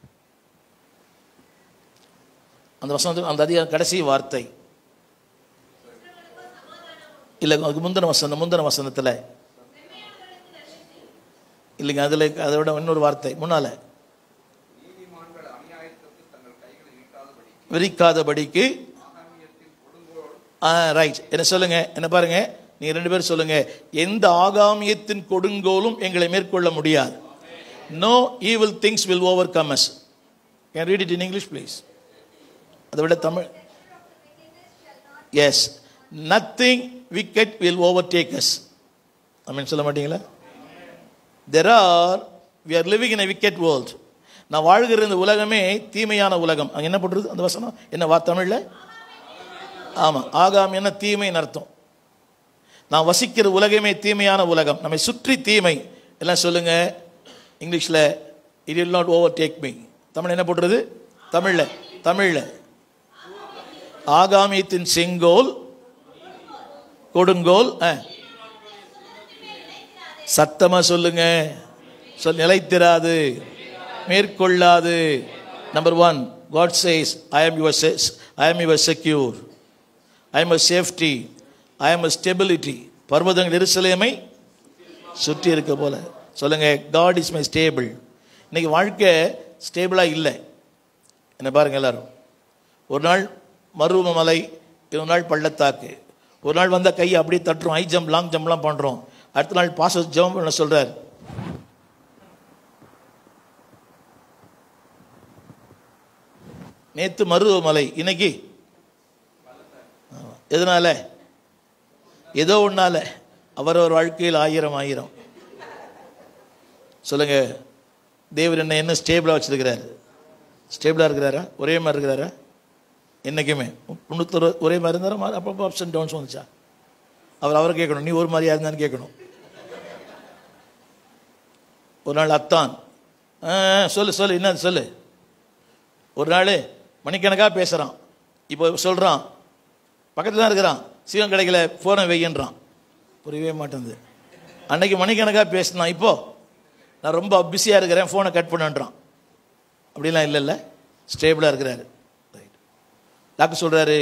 அந்த வசனத்து அந்த அதிக கடைசி வார்த்தை இல்லை அதுக்கு முந்தின வசனம் முந்தின வசனத்தில் இல்லைங்க அதில் அதை விட இன்னொரு வார்த்தை முன்னால நீதிமான்கள் அநியாயத்துக்கு தங்கள் கைகளை நீட்டாதபடி விரிக்காதபடிக்கு ஆகாமியத்தின் கொடுங்கோல் ஆ ரைட் என்ன சொல்லுங்க என்ன பாருங்க நீங்க ரெண்டு பேரும் சொல்லுங்க எந்த ஆகாமியத்தின் கொடுங்கோலும் எங்களை மேற்கொள்ள முடியாது no evil things will overcome us can read it in English please அதை விட Tamil yes nothing wicked will overtake us அப்படின்னு சொல்ல மாட்டீங்களா there are we are living in a wicked world நான் வாழ்கிற இந்த உலகமே தீமையான உலகம் அங்கே என்ன போட்டுருது அந்த வசனம் என்ன வா தமிழில் ஆமாம் ஆகாமியான தீமைன்னு அர்த்தம் நான் வசிக்கிற உலகமே தீமையான உலகம் நம்மை சுற்றி தீமை எல்லாம் சொல்லுங்க இங்கிலீஷில் it will not overtake me Tamil என்ன போட்டுருது தமிழில் தமிழில் ஆகாமியத்தின் செங்கோல் கொடுங்கோல் ஆ. சத்தமா சொல்லுங்க சொல் நிலைத்திராது மேற்கொள்ளாது number one God says I am your I am your secure I am a safety I am a stability பர்வதங்கள் எருசலேமை சுற்றி இருக்க போல சொல்லுங்க காட் இஸ் மை ஸ்டேபிள் இன்னைக்கு வாழ்க்கை ஸ்டேபிளாக இல்லை என்ன பாருங்க எல்லாரும் ஒரு நாள் மருவமலை ஒரு நாள் பள்ளத்தாக்கு ஒரு நாள் வந்த கையை அப்படியே தட்டுறோம் ஹை ஜம்ப் லாங் ஜம்ப்லாம் பண்ணுறோம் அடுத்த நாள் பாச ஜம்ப் பண்ண சொல்கிறார் நேற்று மருவமலை இன்னைக்கு ஆமா. எதனால ஏதோ ஒன்னால அவரவர் வாழ்க்கையில் ஆயிரம் ஆயிரம் சொல்லுங்க தேவர் என்ன என்ன ஸ்டேபிளாக வச்சிருக்கிறாரு ஸ்டேபிளாக இருக்கிறாரா ஒரே மாதிரி இருக்கிறாரா என்றைக்குமே முந்நூற்றொரு ஒரே மாதிரி இருந்தாரா மாறி அப்பப்போ அப்ஸ் அண்ட் டவுன்ஸ் வந்துச்சா அவர் அவரை கேட்கணும் நீ ஒரு மாதிரியா இருந்தான்னு கேட்கணும் ஒரு நாள் அத்தான் ஆ, சொல்லு சொல்லு என்ன சொல்லு ஒரு நாள் மணிக்கணக்காக பேசுகிறான் இப்போ சொல்கிறான் பக்கத்தில் தான் இருக்கிறான் சீக்கிரம் கிடைக்கல ஃபோனை வையன்றான் புரியவே மாட்டேங்குது அன்னைக்கு மணிக்கணக்காக பேசினான் இப்போ நான் ரொம்ப பிஸியாக இருக்கிறேன் ஃபோனை கட் பண்ணுன்றான் அப்படிலாம் இல்லைல்ல ஸ்டேபிளாக இருக்கிறாரு ரைட் டாக்டர் சொல்கிறாரு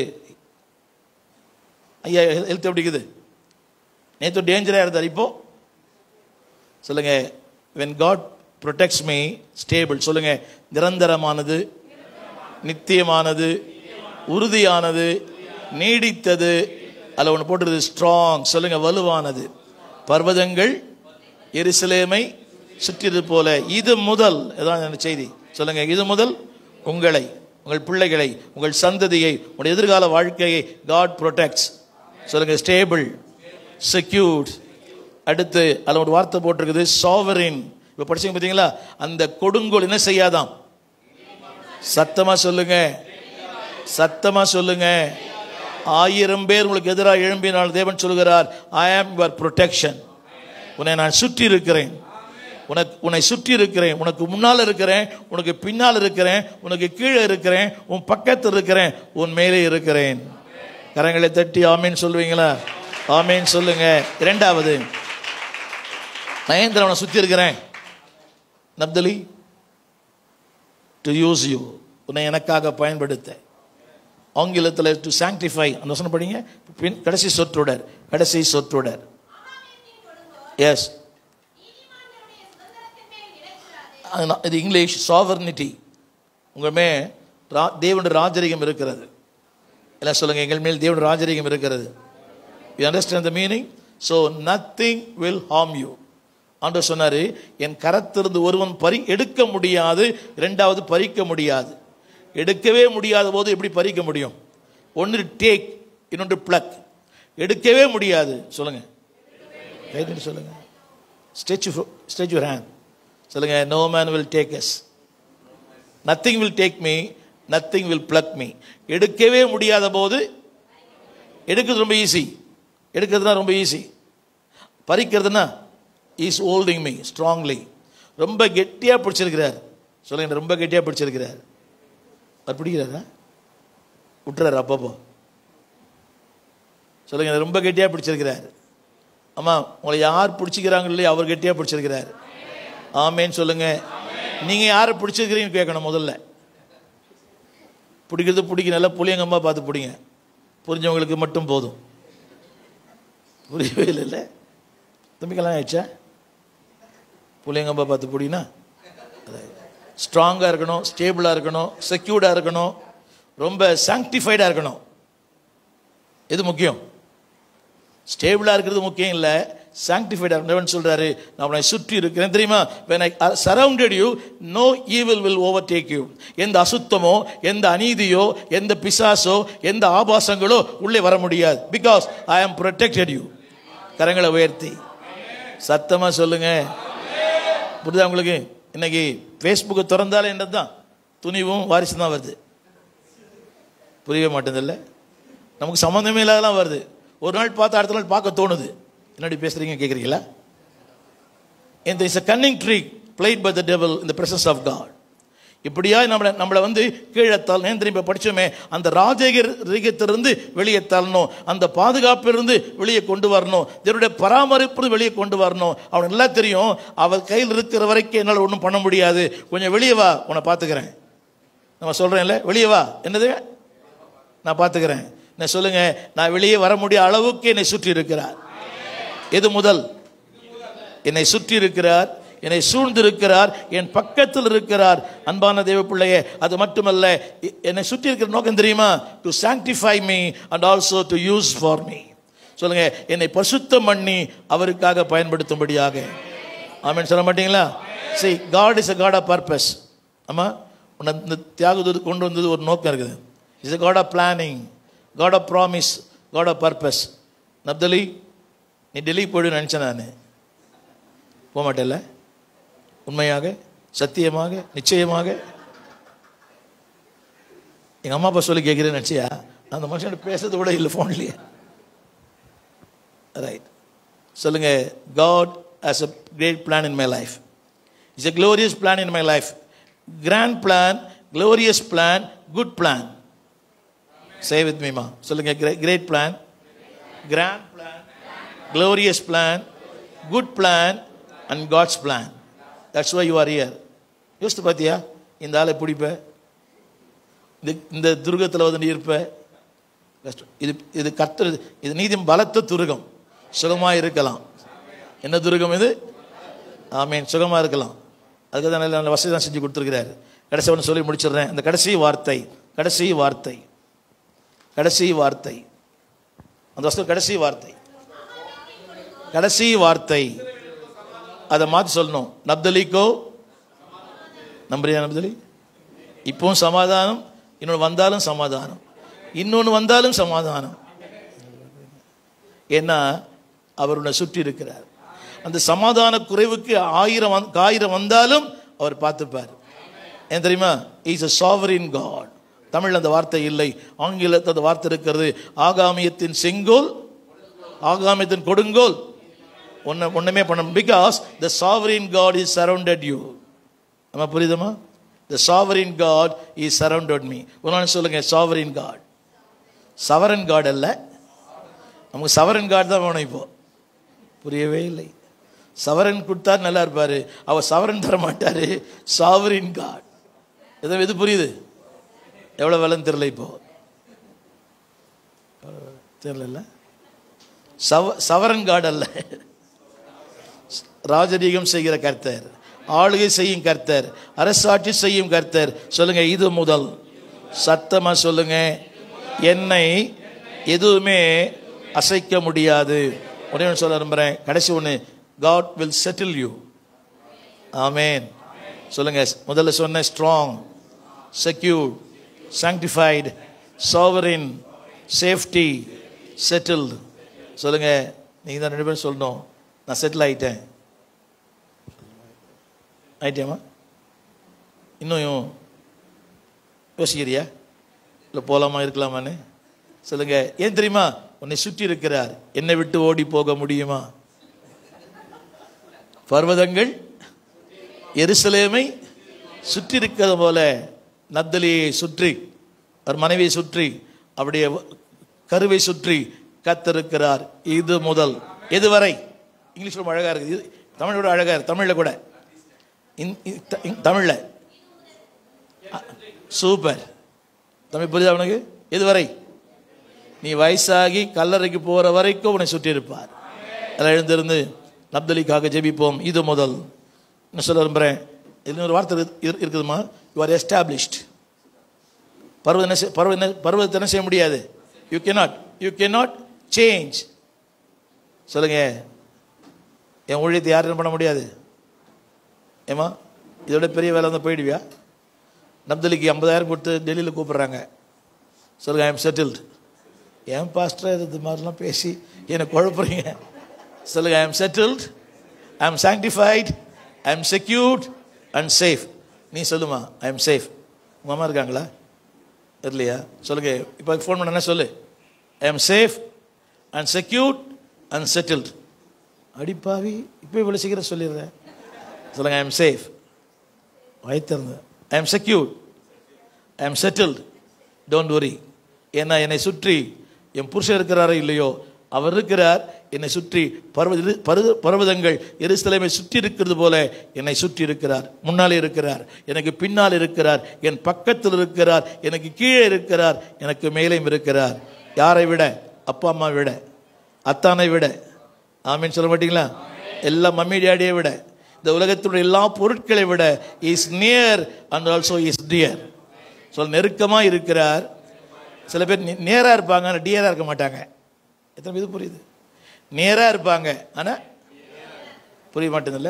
ஐயா ஹெல்த் எப்படி இருக்குது நேற்று டேஞ்சராக இருந்தார் இப்போ சொல்லுங்க when God protects me stable சொல்லுங்க நிரந்தரமானது நித்தியமானது உறுதியானது நீடித்தது அதில் ஒன்று போட்டுருது ஸ்ட்ராங் சொல்லுங்க வலுவானது பர்வதங்கள் எருசலேமை சுற்றியது போல இது முதல் இதான் இந்த செய்தி சொல்லுங்க இது முதல் உங்களை உங்கள் பிள்ளைகளை உங்கள் சந்ததியை உங்கள் எதிர்கால வாழ்க்கையை காட் ப்ரொடெக்ட்ஸ் சொல்லுங்க ஸ்டேபிள் செக்யூர்ட் அடுத்து அதில் ஒரு வார்த்தை போட்டிருக்குது சாவரின் இப்போ படிச்சீங்க பார்த்தீங்களா அந்த கொடுங்கோல் என்ன செய்யாதாம் சத்தமா சொல்லுங்க சத்தமா சொல்லுங்க ஆயிரம் பேர் உங்களுக்கு எதிராக எழும்பினால் தேவன் சொல்கிறார் ஐ ஆம் யுவர் ப்ரொடெக்ஷன் உன்னை நான் சுற்றி இருக்கிறேன் உனக்கு உன்னை சுற்றி இருக்கிறேன் உனக்கு முன்னால் இருக்கிறேன் உனக்கு பின்னால் இருக்கிறேன் உனக்கு கீழே இருக்கிறேன் உன் பக்கத்தில் இருக்கிறேன் உன் மேலே இருக்கிறேன் கரங்களை தட்டி ஆமீன் சொல்லுவீங்களா ஆமீன் சொல்லுங்க இரண்டாவது நான் ஏன் தெரியுமா உன்னை சுற்றி இருக்கிறேன் நப்தலி டு யூஸ் யூ உன்னை எனக்காக பயன்படுத்த ஆங்கிலத்தில் டு சாங்டிஃபை அந்த வசனம் படிங்க பின் கடைசி சொற்றொடர் கடைசி சொற்றொடர் எஸ் இது இங்கிலீஷ் சாவர்னிட்டி உங்கள் மே ரா தேவனுடைய ராஜரிகம் இருக்கிறது எல்லாம் சொல்லுங்க எங்கள் மேல் தேவனுடைய ராஜரிகம் இருக்கிறது you understand the meaning so nothing will harm you ஆண்டவர் சொன்னாரு என் கரத்திலிருந்து ஒருவன் பறி எடுக்க முடியாது இரண்டாவது பறிக்க முடியாது எடுக்கவே முடியாத போது எப்படி பறிக்க முடியும் ஒன்று டேக் இன்னொன்று பிளக் எடுக்கவே முடியாது சொல்லுங்க கைது சொல்லுங்க ஸ்டெச் ஸ்டெச் யூர் ஹேண்ட் சொல்லுங்க no man will take us nothing will take me nothing will pluck me எடுக்கவே முடியாத போது எடுக்கிறது ரொம்ப ஈஸி எடுக்கிறதுனா ரொம்ப ஈஸி பறிக்கிறதுனா இஸ் ஹோல்டிங் மீ ஸ்ட்ராங்லி ரொம்ப கெட்டியாக பிடிச்சிருக்கிறார் சொல்லுங்க ரொம்ப கெட்டியாக பிடிச்சிருக்கிறார் அவர் பிடிக்கிறாரா விட்டுறாரு அப்பப்போ சொல்லுங்க என்னை ரொம்ப கெட்டியாக பிடிச்சிருக்கிறார் ஆமா உங்களை யார் பிடிச்சிக்கிறாங்க இல்லையோ அவர் கெட்டியாக பிடிச்சிருக்கிறார் ஆமேன்னு சொல்லுங்க நீங்க யாரை பிடிச்சிருக்கிறீங்கன்னு கேட்கணும் முதல்ல பிடிக்கிறது பிடிக்க நல்லா புளியங்கம்மா பார்த்து பிடிங்க புரிஞ்சவங்களுக்கு மட்டும் போதும் புரியவே இல்லைல்ல தம்பிக்கெல்லாம் ஆயிடுச்சா புளியங்கம்பா பார்த்து பிடினா ஸ்ட்ராங்காக இருக்கணும் ஸ்டேபிளாக இருக்கணும் செக்யூர்டாக இருக்கணும் ரொம்ப சாங்டிஃபைடாக இருக்கணும் எது முக்கியம் ஸ்டேபிளாக இருக்கிறது முக்கியம் இல்லை சாங்டிஃபைடாக இருக்கணும் சொல்கிறாரு நான் உன்னை சுற்றி இருக்கிறேன் தெரியுமா when I surrounded you no evil will overtake you எந்த அசுத்தமோ எந்த அநீதியோ எந்த பிசாசோ எந்த ஆபாசங்களோ உள்ளே வர முடியாது because I am protected you கரங்களை உயர்த்தி சத்தமாக சொல்லுங்க புரியுதா உங்களுக்கு இன்னைக்கு ஃபேஸ்புக்கை திறந்தாலே என்ன தான் துணிவும் வாரிசு தான் வருது புரியவே மாட்டேதில்ல நமக்கு சம்மந்தமே இல்லாதெல்லாம் வருது ஒரு நாள் பார்த்து அடுத்த நாள் பார்க்க தோணுது என்னடி பேசுறீங்க கேட்குறீங்களா இந்த is a cunning trick played by the devil in the presence of God இப்படியா நம்மளை நம்மளை வந்து கீழே தள்ளணும் திரும்பி படிச்சோமே அந்த ராஜகீகத்திலிருந்து வெளியே தள்ளணும் அந்த பாதுகாப்பிலிருந்து வெளியே கொண்டு வரணும் இதனுடைய பராமரிப்பு வெளியே கொண்டு வரணும் அவனுக்கு நல்லா தெரியும் அவர் கையில் இருக்கிற வரைக்கும் என்னால் ஒன்றும் பண்ண முடியாது கொஞ்சம் வெளியே வா உன்னை பார்த்துக்கிறேன் நம்ம சொல்கிறேன்ல வெளியே வா என்னது நான் பார்த்துக்கிறேன் என்ன சொல்லுங்க நான் வெளியே வர முடிய அளவுக்கு என்னை சுற்றி இருக்கிறார் எது முதல் என்னை சுற்றி இருக்கிறார் என்னை சூழ்ந்து இருக்கிறார் என் பக்கத்தில் இருக்கிறார் அன்பான தேவ பிள்ளையே அது மட்டுமல்ல எ- என்னை சுற்றி இருக்கிற நோக்கம் தெரியுமா to sanctify me and also to use for me சொல்லுங்க என்னை பரிசுத்தம் பண்ணி அவருக்காக பயன்படுத்தும்படியாக ஆமென் சொல்ல மாட்டீங்களா சரி God is a God of purpose ஆமா உன்னை இந்த தியாகதூது கொண்டு வந்தது ஒரு நோக்கம் இருக்குது is a God of planning God of promise God of purpose Naphtali நீ டெல்லி போயிடுன்னு நினச்சேன் நான் போக மாட்டேல்ல உண்மையாக சத்தியமாக நிச்சயமாக எங்கள் அம்மா அப்பா சொல்லி கேட்குறேன்னு நினச்சியா அந்த மனுஷன் பேசுறது கூட இல்லை ஃபோன்லேயே ரைட் சொல்லுங்க God has a great plan in my life it's a glorious plan in my life grand plan glorious plan good plan say with மீமா சொல்லுங்க great plan grand plan glorious plan good plan and God's plan that's why you are here யோசித்து பார்த்தியா இந்த ஆளை பிடிப்ப இது இந்த துருகத்தில் வந்து நீ இருப்ப கஷ்டம் இது இது கர்த்தர் இது நீதி பலத்த துருகம் சுகமாக இருக்கலாம் என்ன துருகம் இது ஆமீன் சுகமாக இருக்கலாம் அதுக்கு தான் நல்ல நல்ல வசதி தான் செஞ்சு கொடுத்துருக்கிறாரு கடைசி ஒன்று சொல்லி முடிச்சிடுறேன் அந்த கடைசி வார்த்தை கடைசி வார்த்தை கடைசி வார்த்தை அந்த வசதி கடைசி வார்த்தை கடைசி வார்த்தை அதை மாற்றி சொல்லணும் நப்தலிக்கோ நம்புறியா நப்தலி இப்பவும் சமாதானம் இன்னொன்று வந்தாலும் சமாதானம் இன்னொன்று வந்தாலும் சமாதானம் ஏன்னா அவர் உன்னை சுற்றி இருக்கிறார் அந்த சமாதான குறைவுக்கு ஆயிரம் வந்து- ஆயிரம் வந்தாலும் அவர் பார்த்துப்பார் ஏன் தெரியுமா is a sovereign God Tamil அந்த வார்த்தை இல்லை ஆங்கிலத்தில் அந்த வார்த்தை இருக்கிறது ஆகாமியத்தின் செங்கோல் ஆகாமியத்தின் கொடுங்கோல் ஒன்று ஒன்றுமே பண்ண because the sovereign God is surrounded you நம்ம புரியுதுமா the sovereign God is surrounded me ஒன்று சொல்லுங்க சாவரின் காட் சவரன் காட் அல்ல நமக்கு சவரன் காட் தான் வேணும் இப்போ புரியவே இல்லை சவரன் கொடுத்தா நல்லா இருப்பாரு அவர் சவரன் தர மாட்டாரு சாவரின் காட் எது எது புரியுது எவ்வளோ விலைன்னு தெரியல இப்போ தெரியல சவ சவரன் காட் அல்ல ராஜரீகம் செய்கிற கர்த்தர் ஆளுகை செய்யும் கர்த்தர் அரசாட்சி செய்யும் கர்த்தர் சொல்லுங்க இது முதல் சத்தமா சொல்லுங்க என்னை எதுவுமே அசைக்க முடியாது ஒரே ஒன்று சொல்ல விரும்புகிறேன் கடைசி ஒன்று காட் வில் செட்டில் யூ ஆமேன் சொல்லுங்க முதல்ல சொன்ன strong secure sanctified sovereign safety settled சொல்லுங்க நீங்க தான் ரெண்டு பேரும் சொல்லணும் நான் செட்டில் ஆயிட்டேன் ஆயிட்டேம்மா இன்னும் யோசிக்கிறியா இல்லை போகலாமா இருக்கலாமான்னு சொல்லுங்க ஏன் தெரியுமா உன்னை சுற்றி இருக்கிறார் என்னை விட்டு ஓடி போக முடியுமா பர்வதங்கள் எருசலேமை சுற்றி இருக்கிறது போல நப்தலியை சுற்றி அவர் மனைவியை சுற்றி அவருடைய கருவை சுற்றி கத்திருக்கிறார் இது முதல் எதுவரை இங்கிலீஷ் ரொம்ப அழகா இருக்குது இது தமிழோட அழகா இருக்கு தமிழ்ல கூட இந்- இ- த- இ- தமிழ்ல சூப்பர் தமிழ் புரியுதா உனக்கு எதுவரை நீ வயசாகி கல்லறைக்கு போற வரைக்கும் உன்னை சுற்றி இருப்பார் அதில் எழுந்திருந்து நப்தலிக்காக ஜெபிப்போம் இது முதல் என்ன சொல்ல விரும்புகிறேன் இன்னொரு வார்த்தை இருக்கு- இரு- இருக்குதுமா யூ ஆர் எஸ்டாப்ளிஷ்ட் பருவம் என்ன செய்- பருவம் என்ன பருவத்தை என்ன செய்ய முடியாது you cannot you cannot change சொல்லுங்க என் ஊழியத்தை யாரும் என்ன பண்ண முடியாது ஏமா இதோட பெரிய வேலை வந்து போயிடுவியா நப்தலிக்கு ஐம்பதாயிரம் கொடுத்து டெல்லியில் கூப்பிடுறாங்க சொல்லுங்க ஐ எம் செட்டில்டு ஏன் பாஸ்டர் இது மாதிரிலாம் பேசி என்னை குழப்புறீங்க சொல்லுங்க I am settled I am sanctified I am secured and safe நீ சொல்லுமா ஐ எம் சேஃப் உங்கள் அம்மா இருக்காங்களா இல்லையா சொல்லுங்க இப்போ ஃபோன் பண்ண என்ன சொல்லு I am safe and secured and settled அடிப்பாவி இப்போ இவ்வளோ சீக்கிரம் சொல்லிடுறேன் சொல்லுங்க ஐ எம் சேஃப் வைத்திருந்தேன் I am secured I am settled don't worry ஏன்னா என்னை சுற்றி என் புருஷன் இருக்கிறாரோ இல்லையோ அவர் இருக்கிறார் என்னை சுற்றி பர்வ பருவ பர்வதங்கள் எருசலேமை சுற்றி இருக்கிறது போல என்னை சுற்றி இருக்கிறார் முன்னாலே இருக்கிறார் எனக்கு பின்னால் இருக்கிறார் என் பக்கத்தில் இருக்கிறார் எனக்கு கீழே இருக்கிறார் எனக்கு மேலேயும் இருக்கிறார் யாரை விட அப்பா அம்மா விட அத்தானை விட ஆமீன் சொல்ல மாட்டீங்களா எல்லா மம்மி டேடியை விட இந்த உலகத்துடைய எல்லா பொருட்களை விட is near and also is dear சொல்ல நெருக்கமா இருக்கிறார் சில பேர் நே- நேரா இருப்பாங்க ஆனால் டியரா இருக்க மாட்டாங்க எத்தனை இது புரியுது நேரா இருப்பாங்க ஆனா புரிய மாட்டேங்குதுல்ல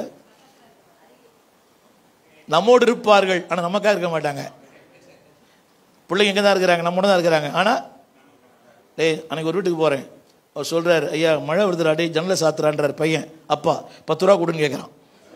நம்மோடு இருப்பார்கள் ஆனா நமக்கா இருக்க மாட்டாங்க பிள்ளைங்க எங்க தான் இருக்கிறாங்க நம்மோட தான் இருக்கிறாங்க ஆனா டேய் அன்னைக்கு ஒரு வீட்டுக்கு போறேன் அவர் சொல்றாரு ஐயா மழை வருதுடா டேய் ஜன்னலை சாத்துறான்றார் பையன் அப்பா பத்து ரூபா கொடுன்னு கேட்குறான்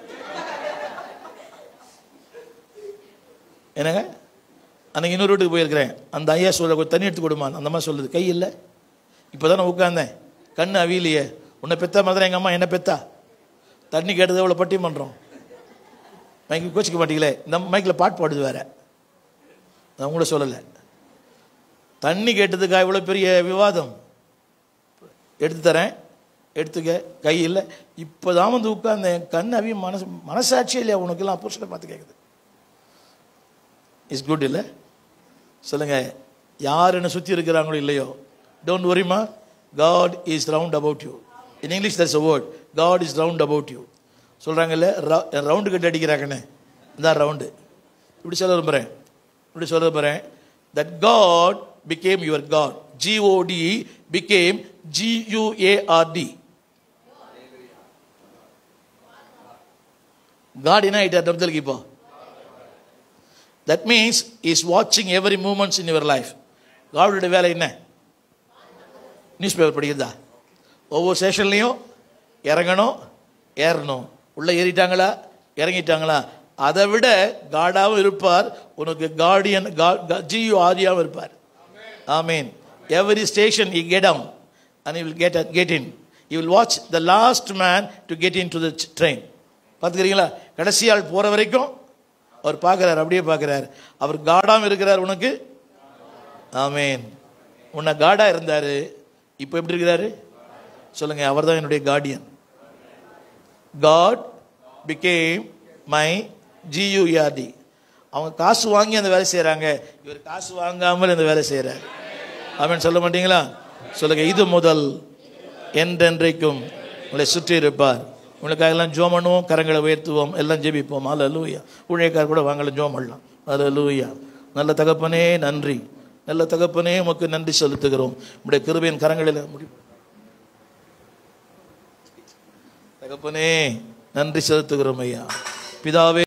என்னங்க அன்னைக்கு இன்னொரு வீட்டுக்கு போயிருக்கிறேன் அந்த ஐயா சொல்ற கொஞ்சம் தண்ணி எடுத்து கொடுமா அந்த அம்மா சொல்லுது கை இல்லை இப்போ தானே உட்காந்தேன் கண்ணு அவியலையே உன்னை பெத்தா மாதிரி எங்கள் அம்மா என்ன பெத்தா தண்ணி கேட்டது அவ்வளோ பட்டியம் பண்ணுறோம் மைக்கு கோச்சிக்க மாட்டீங்களே இந்த மைக்கில் பாட்டு பாடுது வேற நான் உங்களை சொல்லலை தண்ணி கேட்டதுக்கா இவ்வளோ பெரிய விவாதம் எடுத்து தரேன் எடுத்துக்க கை இல்லை இப்போ தான் வந்து உட்கார்ந்தேன் கண் அவி மனசு மனசாட்சியே இல்லையா உனக்கெல்லாம் புருஷனை பார்த்து கேட்குது இஸ் குட் இல்லை சொல்லுங்க யார் என்ன சுற்றி இருக்கிறாங்களோ இல்லையோ டோன்ட் வரிமா God is round about you in English that's a word God is round about you சொல்கிறாங்கல்ல ரவுண்டு கட்டி அடிக்கிறாங்கன்னு இந்த ரவுண்டு இப்படி சொல்ல விரும்புகிறேன் இப்படி சொல்ல விரும்புகிறேன் that God became your God G O D became G U A R D God என்ன ஆயிட்டார் நம்மளுக்கு இப்போ தட் மீன்ஸ் இஸ் வாட்சிங் every moments in your life காடுடைய வேலை என்ன நியூஸ் பேப்பர் படிக்கிறதா ஒவ்வொரு ஸ்டேஷன்லையும் இறங்கணும் ஏறணும் உள்ளே ஏறிட்டாங்களா இறங்கிட்டாங்களா அதை விட காடாவும் இருப்பார் உனக்கு கார்டியன் ஜியு ஆதியாவும் இருப்பார் ஆமீன் every station I get down and you will get get in you will watch the last man to get into the train பார்த்துக்கிறீங்களா கடைசி ஆள் போகிற வரைக்கும் அவர் பார்க்குறாரு அப்படியே பார்க்குறாரு அவர் காடாவும் இருக்கிறார் உனக்கு ஆமேன் உன்னை காடா இருந்தார் இப்போ எப்படி இருக்கிறாரு சொல்லுங்க அவர் தான் என்னுடைய guardian God became my G U R D அவங்க காசு வாங்கி அந்த வேலை செய்கிறாங்க இவர் காசு வாங்காமல் இந்த வேலை செய்கிறார் அவன் சொல்ல மாட்டீங்களா சொல்லுங்க இது முதல் என்றென்றைக்கும் உங்களை சுற்றி இருப்பார் உங்களுக்காக எல்லாம் ஜோம் பண்ணுவோம் கரங்களை உயர்த்துவோம் எல்லாம் ஜெபிப்போம் அல்ல லூயா ஊழியக்கார் கூட வாங்கல ஜோம் பண்ணலாம் அல்ல லூயா நல்ல தகப்பனே நன்றி நல்ல தகப்பனே உமக்கு நன்றி செலுத்துகிறோம் உடைய கிருபையின் கரங்களில் முடி தகப்பனே நன்றி செலுத்துகிறோம் ஐயா பிதாவே